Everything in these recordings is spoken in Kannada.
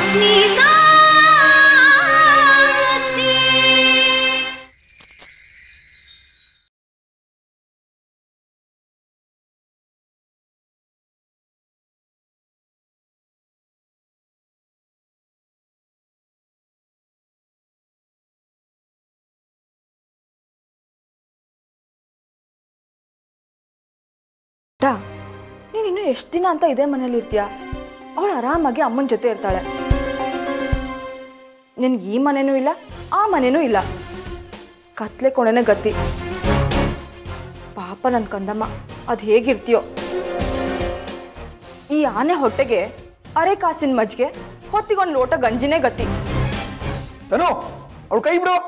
ಡಾ ನೀನು ಇನ್ನೂ ಎಷ್ಟು ದಿನ ಅಂತ ಇದೇ ಮನೇಲಿ ಇರ್ತೀಯ ಅವಳು ಆರಾಮಾಗಿ ಅಮ್ಮನ ಜೊತೆ ಇರ್ತಾಳೆ ನಿನ್ಗೆ ಈ ಮನೆನೂ ಇಲ್ಲ ಆ ಮನೆನೂ ಇಲ್ಲ ಕತ್ಲೆ ಕೊನೆನೇ ಗತಿ ಪಾಪ ನನ್ನ ಕಂದಮ್ಮ ಅದು ಹೇಗಿರ್ತೀಯೋ ಈ ಆನೆ ಹೊಟ್ಟೆಗೆ ಅರೆ ಕಾಸಿನ ಮಜ್ಜಿಗೆ ಹೊತ್ತಿಗೊಂದು ಲೋಟ ಗಂಜಿನೇ ಗತಿ ತನು ಅವಳು ಕೈ ಬಿಡು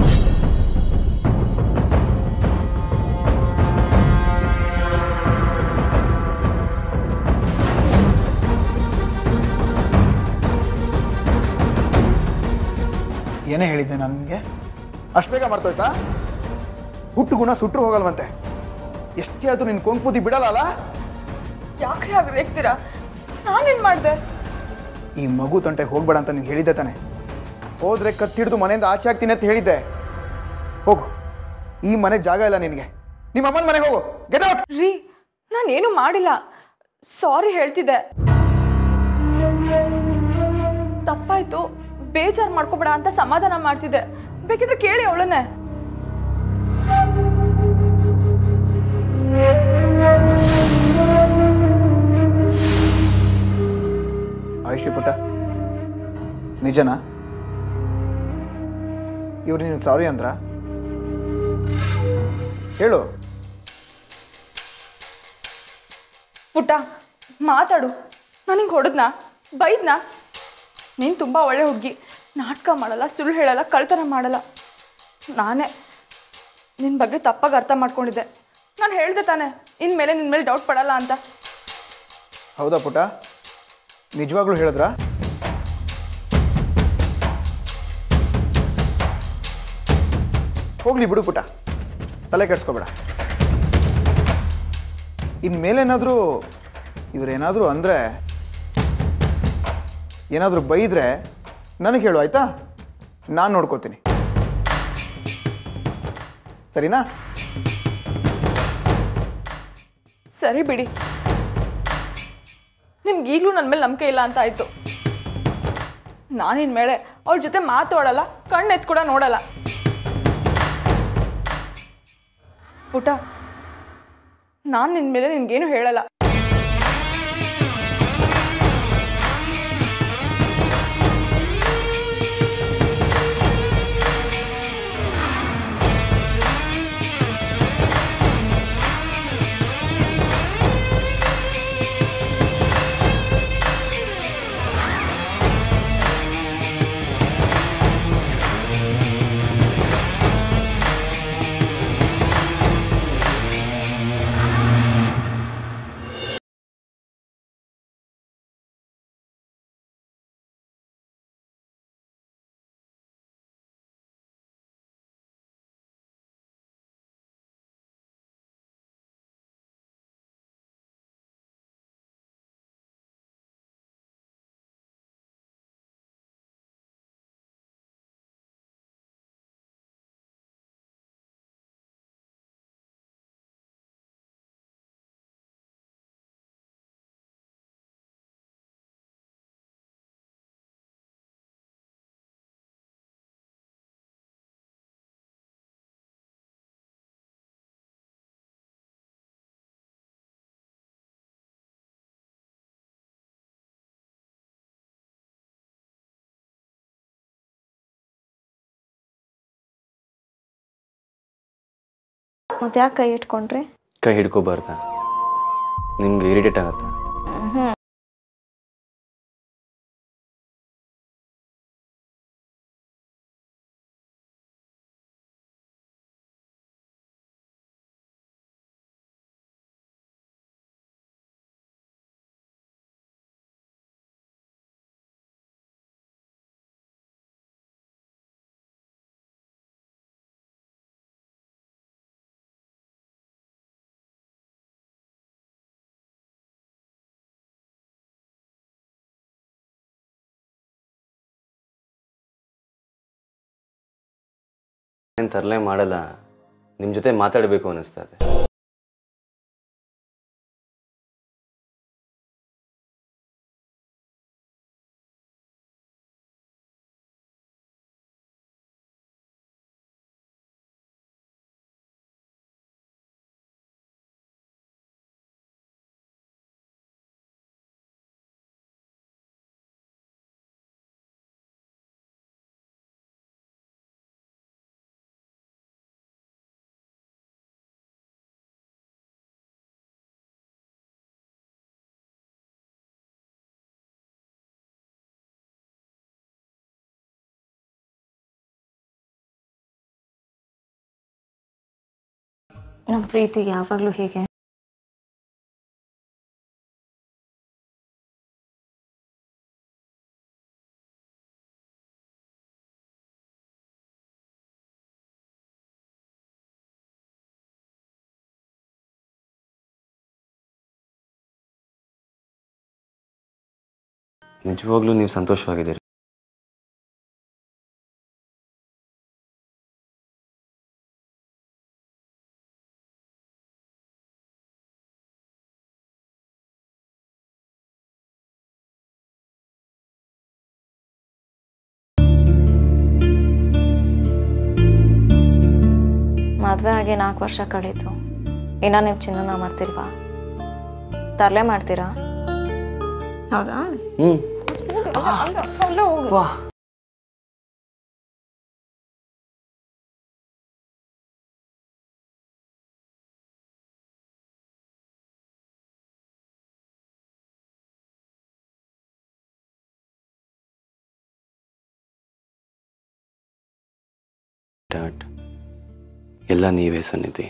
ಏನೇ ಹೇಳಿದ್ದೆ ನಾನು ನಿಮಗೆ ಅಷ್ಟು ಬೇಗ ಮರ್ತೋಯ್ತಾ ಹುಟ್ಟು ಗುಣ ಸುಟ್ಟರು ಹೋಗಲ್ವಂತೆ ಎಷ್ಟೇ ಆದ್ರೂ ನಿನ್ನ ಕೊಂಕ್ಪೂತಿ ಬಿಡಲ್ಲ ಅಲ್ಲ ಯಾಕೆ ಹಾಗೆ ರೇಗ್ತೀರಾ ನಾನೇನು ಮಾಡಿದೆ ಈ ಮಗು ತಂಟೆ ಹೋಗ್ಬೇಡ ಅಂತ ನಿನ್ಗೆ ಹೇಳಿದ್ದೆ ತಾನೆ ಹೋದ್ರೆ ಕತ್ತಿಡ್ದು ಮನೆಯಿಂದ ಆಚೆ ಆಗ್ತೀನಿ ಅಂತ ಹೇಳಿದ್ದೆ ಹೋಗು ಈ ಮನೆ ಜಾಗ ಇಲ್ಲ ನಿನಗೆ ನಿಮ್ಮ ಅಮ್ಮನ ಮನೆಗೆ ಹೋಗು ಗೆಟ್ ಔಟ್ ರೀ ನಾನೇನು ಮಾಡಿಲ್ಲ ಸಾರಿ ಹೇಳ್ತಿದ್ದೆ ತಪ್ಪಾಯ್ತು ಬೇಜಾರು ಮಾಡ್ಕೋಬೇಡ ಅಂತ ಸಮಾಧಾನ ಮಾಡ್ತಿದ್ದೆ ಬೇಕಿದ್ರೆ ಕೇಳಿ ಅವಳನ್ನೇ ಆಯುಷಿ ಪುಟ್ಟ ನಿಜನಾ ಇವ್ರು ನೀನು ಸಾರಿ ಅಂದ್ರ ಹೇಳು ಪುಟ್ಟ ಮಾತಾಡು ನನಗೆ ಹೊಡೆದ್ನಾ ಬೈದ್ನಾ ನೀನು ತುಂಬ ಒಳ್ಳೆ ಹುಡುಗಿ ನಾಟಕ ಮಾಡಲ್ಲ ಸುಳ್ಳು ಹೇಳಲ್ಲ ಕಳ್ತನ ಮಾಡಲ್ಲ ನಾನೇ ನಿನ್ನ ಬಗ್ಗೆ ತಪ್ಪಾಗಿ ಅರ್ಥ ಮಾಡ್ಕೊಂಡಿದ್ದೆ ನಾನು ಹೇಳ್ದೆ ತಾನೆ ಇನ್ಮೇಲೆ ನಿನ್ನ ಮೇಲೆ ಡೌಟ್ ಪಡಲ್ಲ ಅಂತ ಹೌದಾ ಪುಟ್ಟ ನಿಜವಾಗ್ಲೂ ಹೇಳಿದ್ರಾ ಹೋಗ್ಲಿ ಬಿಡು ಪುಟ್ಟ ತಲೆ ಕೆಡ್ಸ್ಕೊಬೇಡ ಇನ್ಮೇಲೇನಾದರೂ ಇವರೇನಾದರೂ ಅಂದರೆ ಏನಾದರೂ ಬೈದರೆ ನನಗೆ ಹೇಳು ಆಯ್ತಾ ನಾನು ನೋಡ್ಕೋತೀನಿ ಸರಿನಾ ಸರಿ ಬಿಡಿ ನಿಮ್ಗೆ ಈಗಲೂ ನನ್ನ ಮೇಲೆ ನಂಬಿಕೆ ಇಲ್ಲ ಅಂತ ಆಯಿತು ನಾನಿನ್ ಮೇಲೆ ಅವಳ ಜೊತೆ ಮಾತಾಡಲ್ಲ ಕಣ್ಣೆತ್ತು ಕೂಡ ನೋಡಲ್ಲ ಪುಟ ನಾನು ನಿನ್ನ ಮೇಲೆ ನಿನ್ಗೇನು ಹೇಳಲ್ಲ ಮತ್ತೆ ಯಾಕೆ ಕೈ ಇಟ್ಕೊಂಡ್ರಿ ಕೈ ಹಿಡ್ಕೋಬಾರ್ದ ನಿಮ್ಗೆ ಇರಿಟೇಟ್ ಆಗತ್ತಾ ಏನು ತರಲೆ ಮಾಡಲ್ಲ ನಿಮ್ಮ ಜೊತೆ ಮಾತಾಡಬೇಕು ಅನ್ನಿಸ್ತಾ ಇದೆ ನಮ್ಮ ಪ್ರೀತಿ ಯಾವಾಗಲೂ ಹೀಗೆ ನಿಜವಾಗ್ಲೂ ನೀವು ಸಂತೋಷವಾಗಿದ್ದೀರಿ ಮದುವೆ ಆಗಿ ನಾಲ್ಕು ವರ್ಷ ಕಳೀತು ಇನ್ನ ನೀವು ಚಿನ್ನನ ಮಾಡ್ತಿಲ್ವಾ ತರಲೆ ಮಾಡ್ತೀರಾ ಹೌದಾ ಹ್ಞೂ ಡಾಟ್ ಎಲ್ಲ ನೀವೇ ಸನ್ನಿಧಿ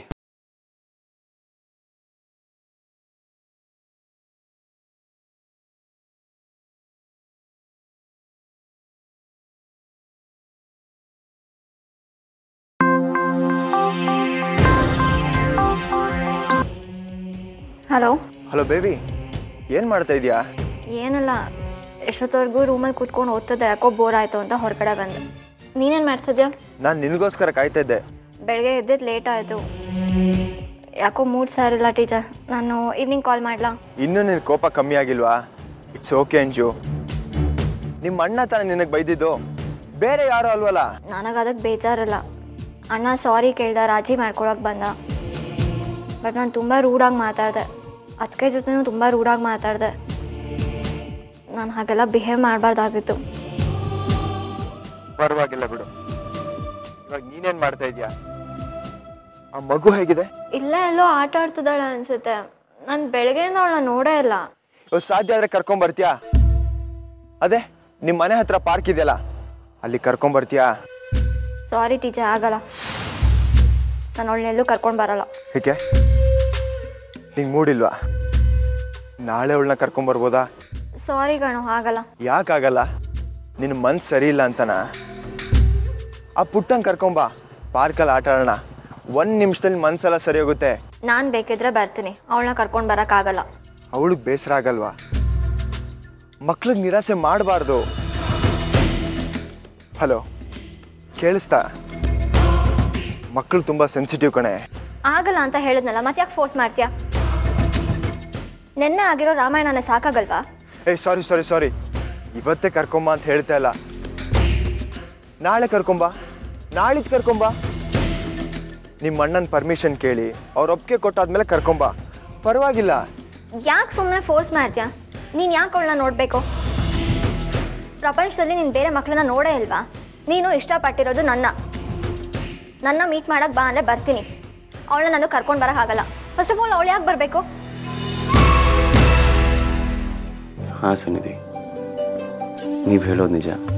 ಹಲೋ ಹಲೋ ಬೇಬಿ ಏನು ಮಾಡ್ತಾ ಇದೀಯಾ ಏನಲ್ಲ ಎಷ್ಟೊತ್ತವರೆಗೂ ರೂಮಲ್ಲಿ ಕೂತ್ಕೊಂಡು ಓದ್ತದೆ ಯಾಕೋ ಬೋರ್ ಆಯಿತು ಅಂತ ಹೊರಗಡೆ ಬಂದೆ ನೀನೇನು ಮಾಡ್ತಿದ್ಯಾ ನಾನು ನಿನಗೋಸ್ಕರ ಕಾಯ್ತಾ ಇದ್ದೆ ಬೆಳಗ್ಗೆ ಎದ್ದಿದ್ದು ಲೇಟ್ ಆಯಿತು ಯಾಕೋ ಮೂಡ್ ಸಾರಿಲ್ಲ ಟೀಚರ್ ನಾನು ಈವ್ನಿಂಗ್ ಕಾಲ್ ಮಾಡಲಾ ಇನ್ನೂ ನಿನ್ನ ಕೋಪ ಕಮ್ಮಿ ಆಗಿಲ್ವಾ ಇಟ್ಸ್ ಓಕೆ ಅಂಜು ನಿಮ್ಮ ಅಣ್ಣ ತಾನೇ ನಿನಗೆ ಬೈದಿದ್ದು ಬೇರೆ ಯಾರು ಅಲ್ವಲ್ಲ ನನಗೆ ಅದಕ್ಕೆ ಬೇಜಾರಿಲ್ಲ ಅಣ್ಣ ಸಾರಿ ಕೇಳ್ದ ರಾಜಿ ಮಾಡ್ಕೊಳಕ್ಕೆ ಬಂದ ಬಟ್ ನಾನು ತುಂಬ ರೂಡಾಗಿ ಮಾತಾಡಿದೆ ಅದಕ್ಕೆ ಜೊತೆನೂ ತುಂಬ ರೂಡಾಗಿ ಮಾತಾಡಿದೆ ನಾನು ಹಾಗೆಲ್ಲ ಬಿಹೇವ್ ಮಾಡಬಾರ್ದಾಗಿತ್ತು ಪರವಾಗಿಲ್ಲ ಬಿಡು ಇವಾಗ ನೀನೇನ್ ಮಾಡ್ತಾ ಇದೀಯಾ ಆ ಮಗು ಹೇಗಿದೆ ಇಲ್ಲೇ ಎಲ್ಲೋ ಆಟ ಆಡ್ತಿದ್ದಾಳೆ ಅನ್ಸುತ್ತೆ ನಾನು ಬೆಳಗ್ಗೆಯಿಂದ ಅವಳನ್ನ ನೋಡೇ ಇಲ್ಲ ಇವಾಗ ಸಾಧ್ಯ ಆದ್ರೆ ಕರ್ಕೊಂಡ್ ಬರ್ತೀಯಾ ಅದೇ ನಿಮ್ಮ ಮನೆ ಹತ್ರ ಪಾರ್ಕ್ ಇದೆಯಲ್ಲ ಅಲ್ಲಿ ಕರ್ಕೊಂಡ್ ಬರ್ತೀಯಾ ಸಾರಿ ಟೀಚರ್ ಆಗಲ್ಲ ನಾನು ಅವಳನ್ನೆಲ್ಲೂ ಕರ್ಕೊಂಡು ಬರಲ್ಲ ಏಕೆ ನಿಂಗೆ ಮೂಡಿಲ್ವಾ ನಾಳೆ ಅವಳನ್ನ ಕರ್ಕೊಂಡ್ ಬರ್ಬೋದಾ ಸಾರಿ ಕಣೋ ಆಗಲ್ಲ ಯಾಕಾಗಲ್ಲ ನಿನ್ನ ಮನ್ಸು ಸರಿ ಇಲ್ಲ ಅಂತನಾ ಆ ಪುಟ್ಟಂಗೆ ಕರ್ಕೊಂಬಾ ಪಾರ್ಕಲ್ಲಿ ಆಟ ಆಡೋಣ ಒಂದು ನಿಮಿಷದಲ್ಲಿ ಮನ್ಸೆಲ್ಲ ಸರಿ ಹೋಗುತ್ತೆ ನಾನು ಬೇಕಿದ್ರೆ ಬರ್ತೀನಿ ಅವಳನ್ನ ಕರ್ಕೊಂಡು ಬರೋಕ್ಕಾಗಲ್ಲ ಅವಳಿಗೆ ಬೇಸರ ಆಗಲ್ವಾ ಮಕ್ಳಿಗೆ ನಿರಾಸೆ ಮಾಡಬಾರ್ದು ಹಲೋ ಕೇಳಿಸ್ತಾ ಮಕ್ಕಳು ತುಂಬ ಸೆನ್ಸಿಟಿವ್ ಕಣೆ ಆಗಲ್ಲ ಅಂತ ಹೇಳಿದ್ನಲ್ಲ ಮತ್ತೆ ಯಾಕೆ ಫೋರ್ಸ್ ಮಾಡ್ತೀಯಾ ನೆನ್ನೆ ಆಗಿರೋ ರಾಮಾಯಣನೇ ಸಾಕಾಗಲ್ವಾ ಏಯ್ ಸಾರಿ ಸಾರಿ ಸಾರಿ ಇವತ್ತೇ ಕರ್ಕೊಂಬ ಅಂತ ಹೇಳ್ತಾ ಇಲ್ಲ ನಾಳೆ ಕರ್ಕೊಂಬ ನಾಳಿದ್ದು ಕರ್ಕೊಂಬ ನಿಮ್ಮ ಅಣ್ಣನ ಪರ್ಮಿಷನ್ ಕೇಳಿ ಅವ್ರ ಒಪ್ಪಿಗೆ ಕೊಟ್ಟಾದ್ಮೇಲೆ ಕರ್ಕೊಂಬ ಪರವಾಗಿಲ್ಲ ಯಾಕೆ ಸುಮ್ಮನೆ ಫೋರ್ಸ್ ಮಾಡ್ತೀಯಾ ನೀನು ಯಾಕೆ ಅವಳನ್ನ ನೋಡಬೇಕು ಪ್ರಪಂಚದಲ್ಲಿ ನೀನು ಬೇರೆ ಮಕ್ಕಳನ್ನ ನೋಡೇ ಇಲ್ವಾ ನೀನು ಇಷ್ಟಪಟ್ಟಿರೋದು ನನ್ನ ನನ್ನ ಮೀಟ್ ಮಾಡಕ್ಕೆ ಬಾ ಅಂದರೆ ಬರ್ತೀನಿ ಅವಳನ್ನ ನಾನು ಕರ್ಕೊಂಡು ಬರೋಕ್ಕಾಗಲ್ಲ ಫಸ್ಟ್ ಆಫ್ ಆಲ್ ಅವಳು ಯಾಕೆ ಬರಬೇಕು ಹಾಂ ಸನ್ನಿಧಿ ನೀವು ಹೇಳೋದು ನಿಜ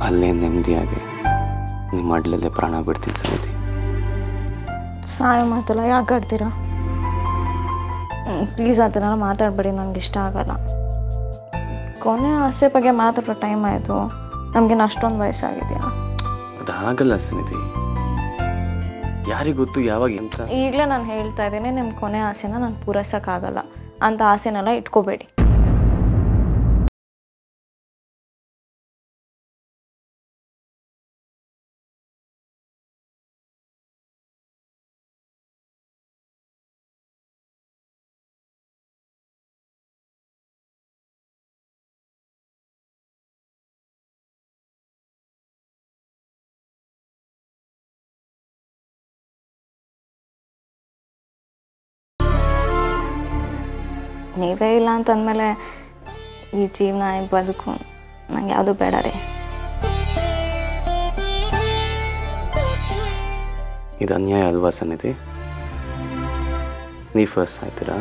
ಅಲ್ಲೇ ನೆಮ್ಮದಿಯಾಗಿ ನಿಮ್ಮ ಅಡ್ಲಲ್ಲೇ ಪ್ರಾಣ ಬಿಡ್ತೀನಿ ಸಮಿತಿ ಸಾಯೋ ಮಾತಲ್ಲ ಯಾಕೆ ಆಡ್ತೀರಾ ಪ್ಲೀಸ್ ಆ ಥರ ಮಾತಾಡಬೇಡಿ ನನಗೆ ಇಷ್ಟ ಆಗಲ್ಲ ಕೊನೆ ಆಸೆ ಬಗ್ಗೆ ಮಾತಾಡೋ ಟೈಮ್ ಆಯಿತು ನಮಗೇನು ಅಷ್ಟೊಂದು ವಯಸ್ಸಾಗಿದೆಯಾ ಅದು ಹಾಗಲ್ಲ ಸಮಿತಿ ಯಾರಿಗ್ ಗೊತ್ತು ಯಾವಾಗ ಎಂತ ಈಗಲೇ ನಾನು ಹೇಳ್ತಾ ಇದ್ದೀನಿ ನಿಮ್ಮ ಕೊನೆ ಆಸೆನ ನಾನು ಪೂರೈಸೋಕ್ಕಾಗಲ್ಲ ಅಂತ ಆಸೆನೆಲ್ಲ ಇಟ್ಕೋಬೇಡಿ ನೀವೇ ಇಲ್ಲ ಅಂತಂದಮೇಲೆ ಈ ಜೀವನ ಈ ಬದುಕು ನಂಗೆ ಯಾವುದು ಬೇಡ ರೀ ಇದು ಅನ್ಯಾಯ ಅಲ್ವಾ ಸಮಿತಿ ನೀವು ಫಸ್ಟ್ ಆಯ್ತೀರಾ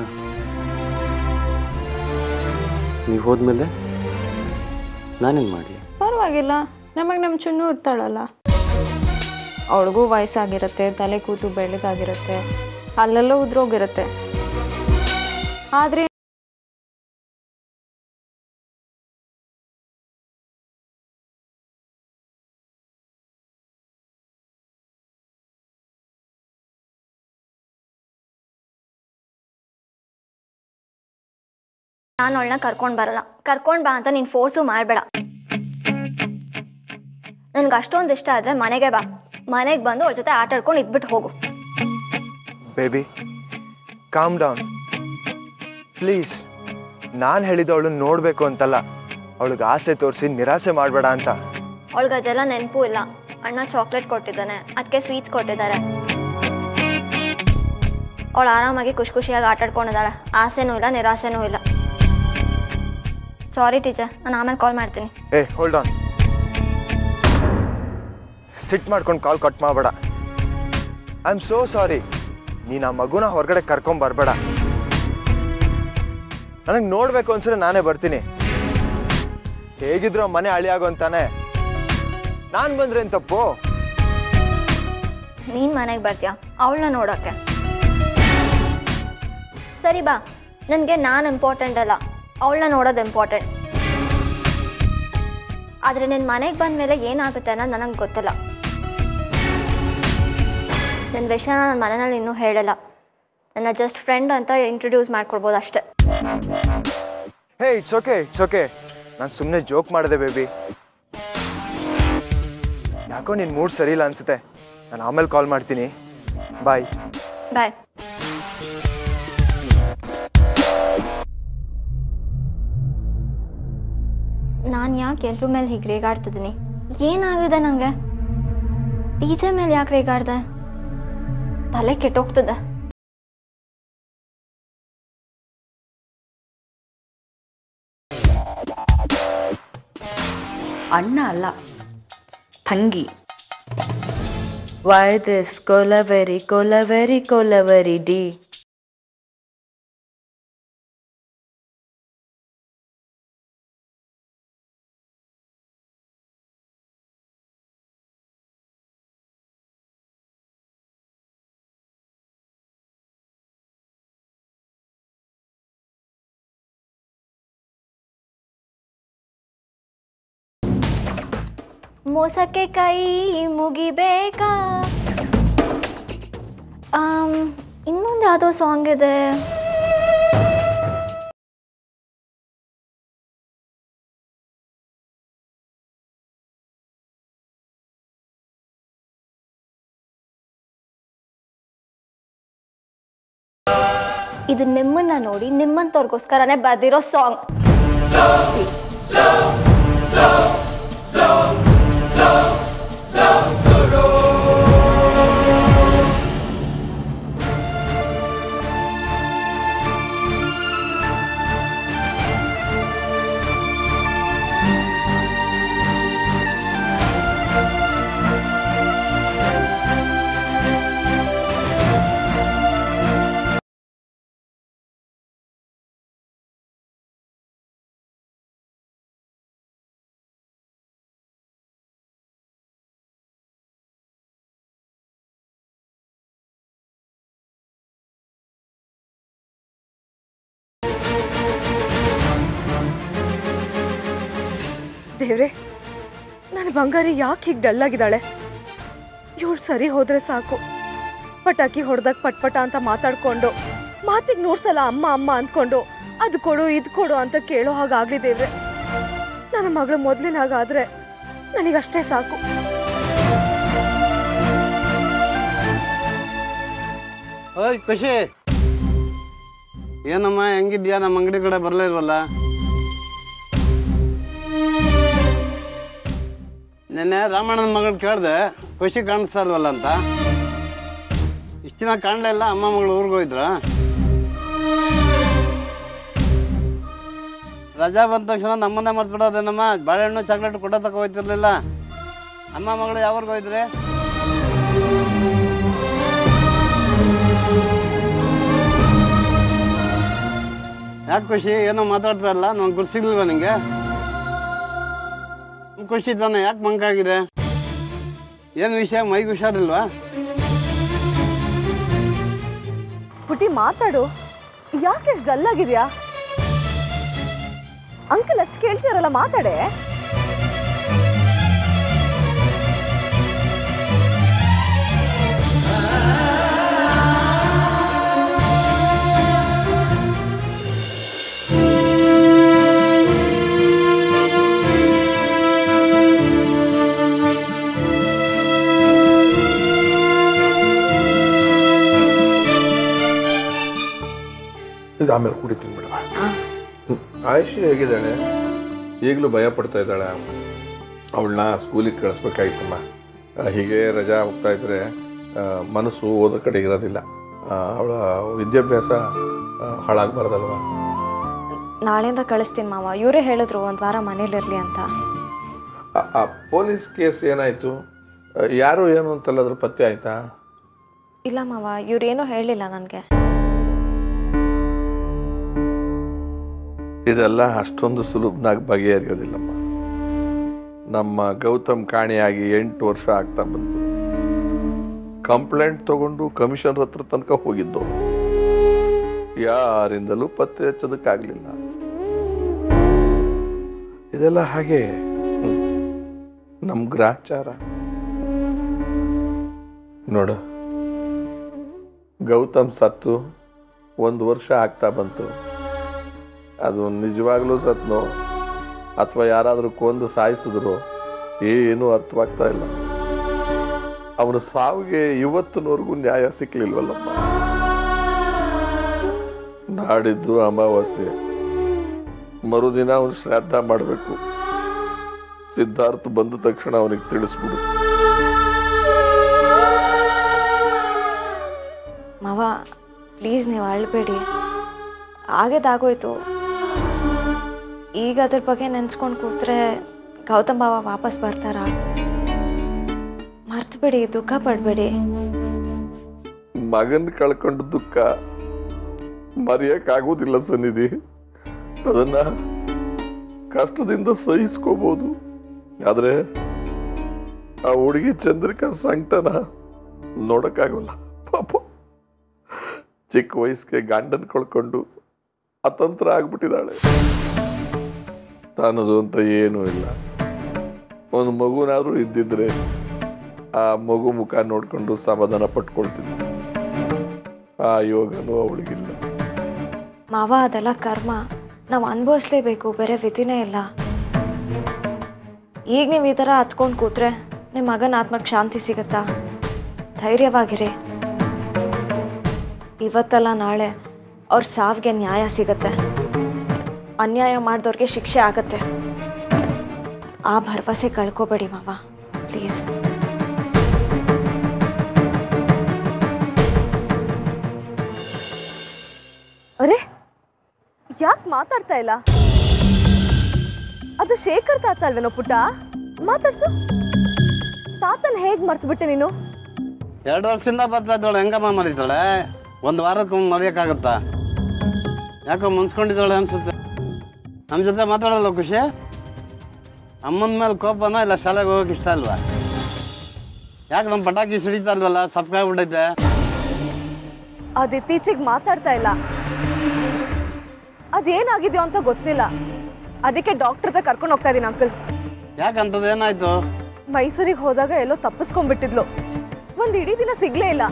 ನೀವು ಹೋದ್ಮೇಲೆ ನಾನೇನು ಮಾಡಿ ಪರವಾಗಿಲ್ಲ ನಮಗೆ ನಮ್ಮ ಚಿನ್ನು ಇರ್ತಾಳಲ್ಲ ಅವಳಿಗೂ ವಯಸ್ಸಾಗಿರುತ್ತೆ ತಲೆ ಕೂತು ಬೆಳ್ಳಗಾಗಿರುತ್ತೆ ಅಲ್ಲೆಲ್ಲ ಉದ್ರೋಗಿರುತ್ತೆ ಆದರೆ ನಾನು ಅವಳನ್ನ ಕರ್ಕೊಂಡು ಬರಲ್ಲ ಕರ್ಕೊಂಡು ಬಾ ಅಂತ ನೀನು ಫೋರ್ಸು ಮಾಡಬೇಡ ನನ್ಗೆ ಅಷ್ಟೊಂದು ಇಷ್ಟ ಆದರೆ ಮನೆಗೆ ಬಾ ಮನೆಗೆ ಬಂದು ಅವಳ ಜೊತೆ ಆಟ ಆಡ್ಕೊಂಡು ಇದ್ಬಿಟ್ಟು ಹೋಗು ಬೇಬಿ ಕಾಮ್ ಡೌನ್ ಪ್ಲೀಸ್ ನಾನು ಹೇಳಿದ್ದು ಅವಳನ್ನ ನೋಡಬೇಕು ಅಂತಲ್ಲ ಅವಳಿಗೆ ಆಸೆ ತೋರಿಸಿ ನಿರಾಸೆ ಮಾಡಬೇಡ ಅಂತ ಅವಳಿಗೆ ಅದೆಲ್ಲ ನೆನಪು ಇಲ್ಲ ಅಣ್ಣ ಚಾಕ್ಲೇಟ್ ಕೊಟ್ಟಿದ್ದಾನೆ ಅದಕ್ಕೆ ಸ್ವೀಟ್ಸ್ ಕೊಟ್ಟಿದ್ದಾರೆ ಅವಳು ಆರಾಮಾಗಿ ಖುಷಿ ಖುಷಿಯಾಗಿ ಆಟ ಆಡ್ಕೊಂಡಿದ್ದಾಳೆ ಆಸೆನೂ ಇಲ್ಲ ನಿರಾಸೆನೂ ಇಲ್ಲ ಸಾರಿ ಟೀಚರ್ ನಾನು ಆಮೇಲೆ ಕಾಲ್ ಮಾಡ್ತೀನಿ ಏ ಹೋಲ್ಡ್ ಆನ್ ಸಿಟ್ ಮಾಡ್ಕೊಂಡು ಕಾಲ್ ಕಟ್ ಮಾಡಬೇಡ ಐ ಆಮ್ ಸೋ ಸಾರಿ ನೀನು ಆ ಮಗುನ ಹೊರಗಡೆ ಕರ್ಕೊಂಡ್ ಬರಬೇಡ ನನಗೆ ನೋಡಬೇಕು ಅನ್ಸಿದ್ರೆ ನಾನೇ ಬರ್ತೀನಿ ಹೇಗಿದ್ರು ಆ ಮನೆ ಅಳಿಯಾಗೋ ಅಂತಾನೆ ನಾನು ಬಂದ್ರೆ ಏನ್ ತಪ್ಪು ನೀನು ಮನೆಗೆ ಬರ್ತೀಯಾ ಅವಳನ್ನ ನೋಡೋಕ್ಕೆ ಸರಿ ಬಾ ನನಗೆ ನಾನು ಇಂಪಾರ್ಟೆಂಟ್ ಅಲ್ಲ ಅವಳನ್ನ ನೋಡೋದು ಇಂಪಾರ್ಟೆಂಟ್ ಆದರೆ ನಿನ್ನ ಮನೆಗೆ ಬಂದ ಮೇಲೆ ಏನಾಗುತ್ತೆ ಅನ್ನೋದು ನನಗೆ ಗೊತ್ತಿಲ್ಲ ನನ್ನ ವಿಷಯನ ನನ್ನ ಮನೆಯಲ್ಲಿ ಇನ್ನೂ ಹೇಳಲ್ಲ ನನ್ನ ಜಸ್ಟ್ ಫ್ರೆಂಡ್ ಅಂತ ಇಂಟ್ರೊಡ್ಯೂಸ್ ಮಾಡ್ಕೊಡ್ಬೋದು ಅಷ್ಟೇ hey it's okay it's okay ನಾನು ಸುಮ್ಮನೆ ಜೋಕ್ ಮಾಡಿದೆ ಬೇಬಿ ಯಾಕೋ ನಿನ್ನ ಮೂಡ್ ಸರಿ ಇಲ್ಲ ಅನ್ಸುತ್ತೆ ನಾನು ಆಮೇಲೆ ಕಾಲ್ ಮಾಡ್ತೀನಿ ಬಾಯ್ ಬಾಯ್ ನಾನು ಯಾಕೆ ಎಲ್ರ ಮೇಲೆ ಹೀಗೆ ರೇಗಾಡ್ತಿದ್ದೀನಿ ಏನಾಗಿದೆ ನನಗೆ ಟೀಚರ್ ಮೇಲೆ ಯಾಕೆ ರೇಗಾಡ್ದೆ ತಲೆ ಕೆಟ್ಟೋಗ್ತದೆ ಅಣ್ಣ ಅಲ್ಲ ತಂಗಿ ವೈ ದಿಸ್ ಕೊಲವೆರಿ ಕೊಲವೆರಿ ಕೊಲವೆರಿ ಡಿ ಮೋಸಕ್ಕೆ ಕೈ ಮುಗಿಬೇಕಾ ಆಮ್, ಇನ್ನೊಂದು ಯಾವುದೋ ಸಾಂಗ್ ಇದೆ ಇದು ನಿಮ್ಮನ್ನ ನೋಡಿ ನಿಮ್ಮಂತವ್ರಿಗೋಸ್ಕರನೇ ಬರ್ದಿರೋ ಸಾಂಗ್ ದೇವ್ರೆ ನನ್ನ ಬಂಗಾರಿ ಯಾಕೆ ಹೀಗೆ ಡಲ್ಲಾಗಿದ್ದಾಳೆ ಇವಳು ಸರಿ ಹೋದ್ರೆ ಸಾಕು ಪಟಾಕಿ ಹೊಡೆದಾಗ ಪಟ್ಪಟ ಅಂತ ಮಾತಾಡ್ಕೊಂಡು ಮಾತಿಗೆ ನೂರು ಸಲ ಅಮ್ಮ ಅಮ್ಮ ಅಂದ್ಕೊಂಡು ಅದು ಕೊಡು ಇದು ಕೊಡು ಅಂತ ಕೇಳೋ ಹಾಗಾಗ್ಲಿ ದೇವ್ರೆ ನನ್ನ ಮಗಳು ಮೊದಲಿನ ಹಾಗಾದ್ರೆ ನನಗಷ್ಟೇ ಸಾಕು ಓಯ್ ಖುಷಿ ಏನಮ್ಮ ಹೆಂಗಿದ್ಯಾ ನಮ್ಮ ಅಂಗಡಿ ಕಡೆ ಬರಲೇ ಇಲ್ವಲ್ಲ ನಿನ್ನೆ ರಾಮಣ್ಣನ ಮಗಳು ಕೇಳಿದೆ ಖುಷಿ ಕಾಣಿಸ್ತಾ ಇಲ್ವಲ್ಲ ಅಂತ ಇಷ್ಟು ದಿನ ಕಾಣಲೇ ಇಲ್ಲ ಅಮ್ಮ ಮಗಳು ಊರಿಗೆ ಹೋಯ್ದ್ರ ರಜಾ ಬಂದ ತಕ್ಷಣ ನಮ್ಮನ್ನೇ ಮರ್ತ್ಬಿಡೋದೇನಮ್ಮ ಬಾಳೆಹಣ್ಣು ಚಾಕ್ಲೇಟ್ ಕೊಡೋ ತಕ ಹೋಯ್ತಿರ್ಲಿಲ್ಲ ಅಮ್ಮ ಮಗಳು ಯಾವಾಗ ಹೋಯ್ತ್ರಿ ಯಾಕೆ ಖುಷಿ ಏನೋ ಮಾತಾಡ್ತಾ ಇಲ್ಲ ನಂಗೆ ಗುರ್ಸಿರ್ಲಿಲ್ವ ನಿಂಗೆ ನಿಮ್ ಖುಷಿ ತಾನೆ ಯಾಕೆ ಮಂಕಾಗಿದೆ ಏನು ವಿಷಯ ಮೈಗೆ ಹುಷಾರಿಲ್ವಾ ಪುಟಿ ಮಾತಾಡು ಯಾಕೆ ಗಲ್ಲಾಗಿದ್ಯಾ ಅಂಕಲ್ ಅಷ್ಟು ಕೇಳ್ತಿರಲ್ಲ ಮಾತಾಡೆ ಇದು ಆಮೇಲೆ ಕುಡಿತೀನಿ ಬಿಡವ ಆಯುಷಿ ಹೇಗಿದ್ದಾಳೆ ಈಗಲೂ ಭಯ ಪಡ್ತಾ ಇದ್ದಾಳೆ ಅವಳನ್ನ ಸ್ಕೂಲಿಗೆ ಕಳಿಸ್ಬೇಕಾಯ್ತಮ್ಮ ಆ, ಹೀಗೆ ರಜಾ ಹೋಗ್ತಾ ಇದ್ರೆ ಆ, ಮನಸ್ಸು ಓದೋ ಕಡೆ ಇರೋದಿಲ್ಲ ಅವಳ ವಿದ್ಯಾಭ್ಯಾಸ ಆ, ಹಾಳಾಗ್ಬಾರ್ದಲ್ವಾ ನಾಳೆಯಿಂದ ಕಳಿಸ್ತೀನಿ ಮಾವ ಇವರೇ ಹೇಳಿದ್ರು ಒಂದು ವಾರ ಮನೇಲಿರಲಿ ಅಂತ ಆ- ಆ ಪೊಲೀಸ್ ಕೇಸ್ ಏನಾಯಿತು ಯಾರು ಏನು ಅಂತಲ್ಲ ಅದ್ರ ಪತ್ತೆ ಆಯ್ತಾ ಇಲ್ಲ ಮಾವ ಇವ್ರೇನೂ ಹೇಳಿಲ್ಲ ನನಗೆ ಇದೆಲ್ಲ ಅಷ್ಟೊಂದು ಸುಲಭನಾಗಿ ಬಗೆಹರಿಯೋದಿಲ್ಲಮ್ಮ ನಮ್ಮ ಗೌತಮ್ ಕಾಣೆಯಾಗಿ ಎಂಟು ವರ್ಷ ಆಗ್ತಾ ಬಂತು ಕಂಪ್ಲೇಂಟ್ ತಗೊಂಡು ಕಮಿಷನರ್ ಹತ್ರ ತನಕ ಹೋಗಿದ್ದು ಯಾರಿಂದಲೂ ಪತ್ತೆ ಹಚ್ಚೋದಕ್ಕಾಗಲಿಲ್ಲ ಇದೆಲ್ಲ ಹಾಗೆ ಹ್ಮ್. ನಮ್ಮ ಗ್ರಾಚಾರ ನೋಡು ಗೌತಮ್ ಸತ್ತು ಒಂದು ವರ್ಷ ಆಗ್ತಾ ಬಂತು ಅದು ನಿಜವಾಗ್ಲೂ ಸತ್ನೋ ಅಥವಾ ಯಾರಾದರೂ ಕೊಂದು ಸಾಯಿಸಿದ್ರು ಏನೂ ಅರ್ಥವಾಗ್ತಾ ಇಲ್ಲ ಅವನ ಸಾವಿಗೆ ಇವತ್ತಿನವರೆಗೂ ನ್ಯಾಯ ಸಿಕ್ಲಿಲ್ವಲ್ಲಮ್ಮ ನಾಡಿದ್ದು ಅಮಾವಾಸ್ಯೆ ಮರುದಿನ ಅವನು ಶ್ರಾದ್ದ ಮಾಡಬೇಕು ಸಿದ್ಧಾರ್ಥ ಬಂದ ತಕ್ಷಣ ಅವನಿಗೆ ತಿಳಿಸ್ಬಿಡು ಮಾವ ಪ್ಲೀಸ್ ನೀವು ಅಳ್ಬೇಡಿ ಆಗೇದಾಗೋಯ್ತು ಈಗ ಅದ್ರ ಬಗ್ಗೆ ನೆನ್ಸ್ಕೊಂಡು ಕೂತ್ರೆ ಗೌತಮ್ ಬಾವ ವಾಪಸ್ ಬರ್ತಾರಾ ಮರ್ತ್ಬಿಡಿ ದುಃಖ ಪಡಬೇಡಿ ಮಗನ್ ಕಳ್ಕೊಂಡು ದುಃಖ ಮರೆಯಕ್ಕಾಗೋದಿಲ್ಲ ಸನ್ನಿಧಿ ಅದನ್ನ ಕಷ್ಟದಿಂದ ಸಹಿಸ್ಕೋಬಹುದು ಆದ್ರೆ ಆ ಹುಡುಗಿ ಚಂದ್ರಿಕಾ ಸಂಕಟನ ನೋಡಕ್ಕಾಗಲ್ಲ ಪಾಪ ಚಿಕ್ಕ ವಯಸ್ಸಿಗೆ ಗಂಡನ್ ಕಳ್ಕೊಂಡು ಅತಂತ್ರ ಆಗ್ಬಿಟ್ಟಿದ್ದಾಳೆ ತಾನದು ಅಂತ ಏನೂ ಇಲ್ಲ ಒಂದು ಮಗುನಾದ್ರೂ ಇದ್ದಿದ್ರೆ ಆ ಮಗು ಮುಖ ನೋಡ್ಕೊಂಡು ಸಮಾಧಾನ ಪಟ್ಕೊಳ್ತಿದ್ದ ಆ ಯೋಗನೂ ಅವಳಿಗಿಲ್ಲ ಮಾವ ಅದೆಲ್ಲ ಕರ್ಮ ನಾವು ಅನುಭವಿಸ್ಲೇಬೇಕು ಬೇರೆ ವಿಧಿನೇ ಇಲ್ಲ ಈಗ ನೀವು ಈ ಥರ ಹತ್ಕೊಂಡು ಕೂತ್ರೆ ನಿಮ್ಮ ಮಗನ ಆತ್ಮಕ್ಕೆ ಶಾಂತಿ ಸಿಗುತ್ತಾ ಧೈರ್ಯವಾಗಿರಿ ಇವತ್ತಲ್ಲ ನಾಳೆ ಅವ್ರ ಸಾವಿಗೆ ನ್ಯಾಯ ಸಿಗತ್ತೆ ಅನ್ಯಾಯ ಮಾಡಿದವ್ರಿಗೆ ಶಿಕ್ಷೆ ಆಗತ್ತೆ ಆ ಭರವಸೆ ಕಳ್ಕೊಬೇಡಿ ಮಾವ ಪ್ಲೀಸ್ ಅರೆ ಯಾಕೆ ಮಾತಾಡ್ತಾ ಇಲ್ಲ ಅದು ಶೇಖರ್ ತಾತ ಅಲ್ವೇನೋ ಪುಟ್ಟ ಮಾತಾಡ್ಸು ತಾತನ ಹೇಗ್ ಮರ್ತು ಬಿಟ್ಟೆ ನೀನು ಎರಡು ವರ್ಷದಿಂದ ಬರ್ತಾ ಇದ್ದಾಳೆ ಹೆಂಗಮ್ಮ ಮರಿತಾಳೆ ಒಂದು ವಾರಕ್ಕೆ ಮರೆಯೋಕ್ಕಾಗತ್ತಾ ಯಾಕೋ ಮುನ್ಸ್ಕೊಂಡಿದ್ದಾಳೆ ಅನ್ಸುತ್ತೆ ನಮ್ಮ ಜೊತೆ ಮಾತಾಡಲ್ಲ ಖುಷಿ ಅಮ್ಮನ ಮೇಲೆ ಕೋಪನ ಇಲ್ಲ ಶಾಲೆಗೆ ಹೋಗೋಕೆ ಇಷ್ಟ ಅಲ್ವಾ ಯಾಕೆ ನಮ್ಮ ಪಟಾಕಿ ಸಿಡಿತಾ ಇಲ್ವಲ್ಲ ಸಪ್ಕಾಗ್ಬಿಟ್ಟೈತೆ ಅದು ಇತ್ತೀಚೆಗೆ ಮಾತಾಡ್ತಾ ಇಲ್ಲ ಅದೇನಾಗಿದೆಯೋ ಅಂತ ಗೊತ್ತಿಲ್ಲ ಅದಕ್ಕೆ ಡಾಕ್ಟರ್ ಹತ್ರ ಕರ್ಕೊಂಡು ಹೋಗ್ತಾ ಇದೀನಿ ಅಂಕಲ್ ಯಾಕಂತದ್ದು ಏನಾಯ್ತು ಮೈಸೂರಿಗೆ ಹೋದಾಗ ಎಲ್ಲೋ ತಪ್ಪಿಸ್ಕೊಂಡ್ಬಿಟ್ಟಿದ್ಲು ಒಂದು ಇಡೀ ದಿನ ಸಿಗ್ಲೇ ಇಲ್ಲ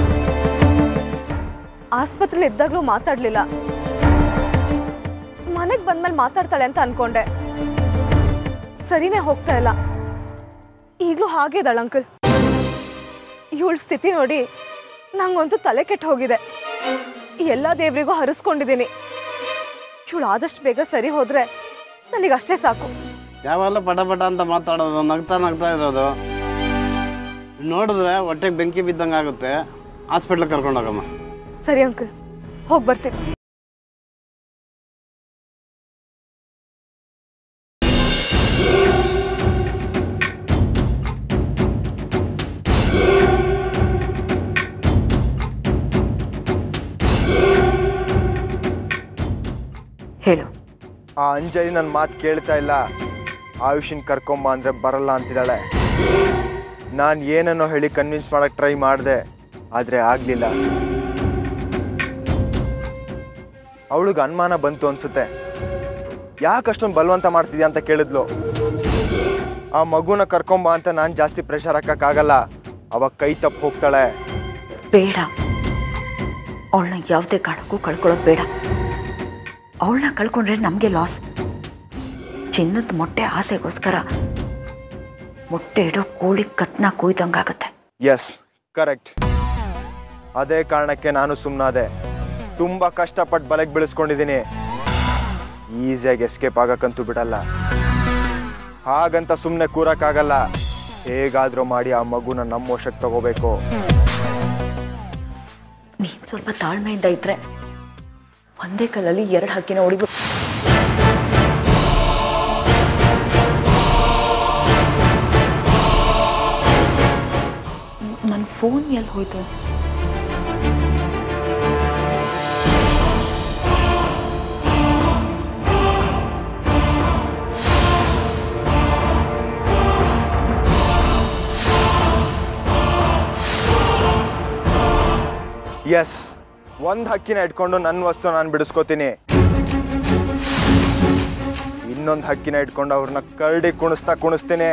ಆಸ್ಪತ್ರೆಲಿ ಇದ್ದಾಗ್ಲೂ ಮಾತಾಡ್ಲಿಲ್ಲ ಮನೆಗೆ ಬಂದ್ಮೇಲೆ ಮಾತಾಡ್ತಾಳೆ ಅಂತ ಅನ್ಕೊಂಡೆ ಸರಿನೇ ಹೋಗ್ತಾ ಇಲ್ಲ ಈಗಲೂ ಹಾಗೆ ಇದ್ದಾಳೆ ಅಂಕಲ್ ಇವಳ ಸ್ಥಿತಿ ನೋಡಿ ನಂಗಂತೂ ತಲೆ ಕೆಟ್ಟು ಹೋಗಿದೆ ಎಲ್ಲ ದೇವರಿಗೂ ಹರಿಸ್ಕೊಂಡಿದ್ದೀನಿ ಇವಳು ಆದಷ್ಟು ಬೇಗ ಸರಿ ಹೋದ್ರೆ ನನಗಷ್ಟೇ ಸಾಕು ಯಾವಾಗಲೂ ಪಟ ಪಟ ಅಂತ ಮಾತಾಡೋದು ನಗ್ತಾ ನಗ್ತಾ ಇರೋದು ನೋಡಿದ್ರೆ ಹೊಟ್ಟೆಗೆ ಬೆಂಕಿ ಬಿದ್ದಂಗೆ ಆಗುತ್ತೆ ಹಾಸ್ಪಿಟ್ಲಿಗೆ ಕರ್ಕೊಂಡು ಹೋಗಮ್ಮ ಸರಿ ಅಂಕಲ್ ಹೋಗಿ ಬರ್ತೀನಿ ಹೇಳು ಆ ಅಂಜಲಿ ನನ್ನ ಮಾತು ಕೇಳ್ತಾ ಇಲ್ಲ ಆಯುಷಿನ್ ಕರ್ಕೊಂಬ ಅಂದರೆ ಬರಲ್ಲ ಅಂತಿದ್ದಾಳೆ ನಾನು ಏನನ್ನೋ ಹೇಳಿ ಕನ್ವಿನ್ಸ್ ಮಾಡೋಕ್ಕೆ ಟ್ರೈ ಮಾಡಿದೆ ಆದರೆ ಆಗಲಿಲ್ಲ ಅವಳಿಗೆ ಅನುಮಾನ ಬಂತು ಅನ್ಸುತ್ತೆ ಯಾಕೆ ಅಷ್ಟೊಂದು ಬಲವಂತ ಮಾಡ್ತಿದ್ಯಾ ಅಂತ ಕೇಳಿದ್ಲು ಆ ಮಗುನ ಕರ್ಕೊಂಬ ಅಂತ ನಾನು ಜಾಸ್ತಿ ಪ್ರೆಷರ್ ಹಾಕೋಕ್ಕಾಗಲ್ಲ ಅವಾಗ ಕೈ ತಪ್ಪು ಹೋಗ್ತಾಳೆ ಬೇಡ ಅವಳನ್ನ ಯಾವುದೇ ಕಾರಣಕ್ಕೂ ಕಳ್ಕೊಳ್ಳೋದು ಬೇಡ ಅವಳನ್ನ ಕಳ್ಕೊಂಡ್ರೆ ನಮಗೆ ಲಾಸ್ ಚಿನ್ನದ ಮೊಟ್ಟೆ ಆಸೆಗೋಸ್ಕರ ಮೊಟ್ಟೆ ಇಡೋ ಕೋಳಿ ಕತ್ನ ಕುಯ್ದಂಗಾಗತ್ತೆ ಎಸ್ ಕರೆಕ್ಟ್ ಅದೇ ಕಾರಣಕ್ಕೆ ನಾನು ಸುಮ್ಮನಾದೆ ತುಂಬ ಕಷ್ಟಪಟ್ಟು ಬಲೆಗೆ ಬೆಳೆಸ್ಕೊಂಡಿದ್ದೀನಿ ಈಸಿಯಾಗಿ ಎಸ್ಕೇಪ್ ಆಗಕ್ಕಂತೂ ಬಿಡಲ್ಲ ಹಾಗಂತ ಸುಮ್ಮನೆ ಕೂರಕ್ಕಾಗಲ್ಲ ಹೇಗಾದರೂ ಮಾಡಿ ಆ ಮಗುನ ನಮ್ಮ ವಶಕ್ಕೆ ತಗೋಬೇಕು ನೀನು ಸ್ವಲ್ಪ ತಾಳ್ಮೆಯಿಂದ ಇದ್ರೆ ಒಂದೇ ಕಲ್ಲಲ್ಲಿ ಎರಡು ಹಕ್ಕಿನ ಹೊಡಿಬೇಕು ನನ್ನ ಫೋನ್ ಎಲ್ಲಿ ಹೋಯ್ತು ಎಸ್ ಒಂದು ಹಕ್ಕಿನ ಇಟ್ಕೊಂಡು ನನ್ನ ವಸ್ತು ನಾನು ಬಿಡಿಸ್ಕೋತೀನಿ ಇನ್ನೊಂದು ಹಕ್ಕಿನ ಇಟ್ಕೊಂಡು ಅವ್ರನ್ನ ಕರಡಿ ಕುಣಿಸ್ತಾ ಕುಣಿಸ್ತೀನಿ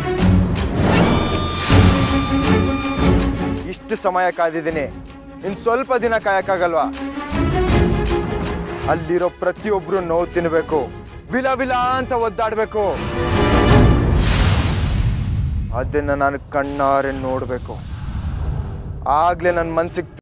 ಇಷ್ಟು ಸಮಯ ಕಾದಿದ್ದೀನಿ ಇನ್ನು ಸ್ವಲ್ಪ ದಿನ ಕಾಯಕ್ಕಾಗಲ್ವಾ ಅಲ್ಲಿರೋ ಪ್ರತಿಯೊಬ್ರು ನೋವು ತಿನ್ನಬೇಕು ವಿಲ ವಿಲ ಅಂತ ಒದ್ದಾಡಬೇಕು ಅದನ್ನ ನಾನು ಕಣ್ಣಾರೆ ನೋಡಬೇಕು ಆಗ್ಲೇ ನನ್ನ ಮನ್ಸಿಗೆ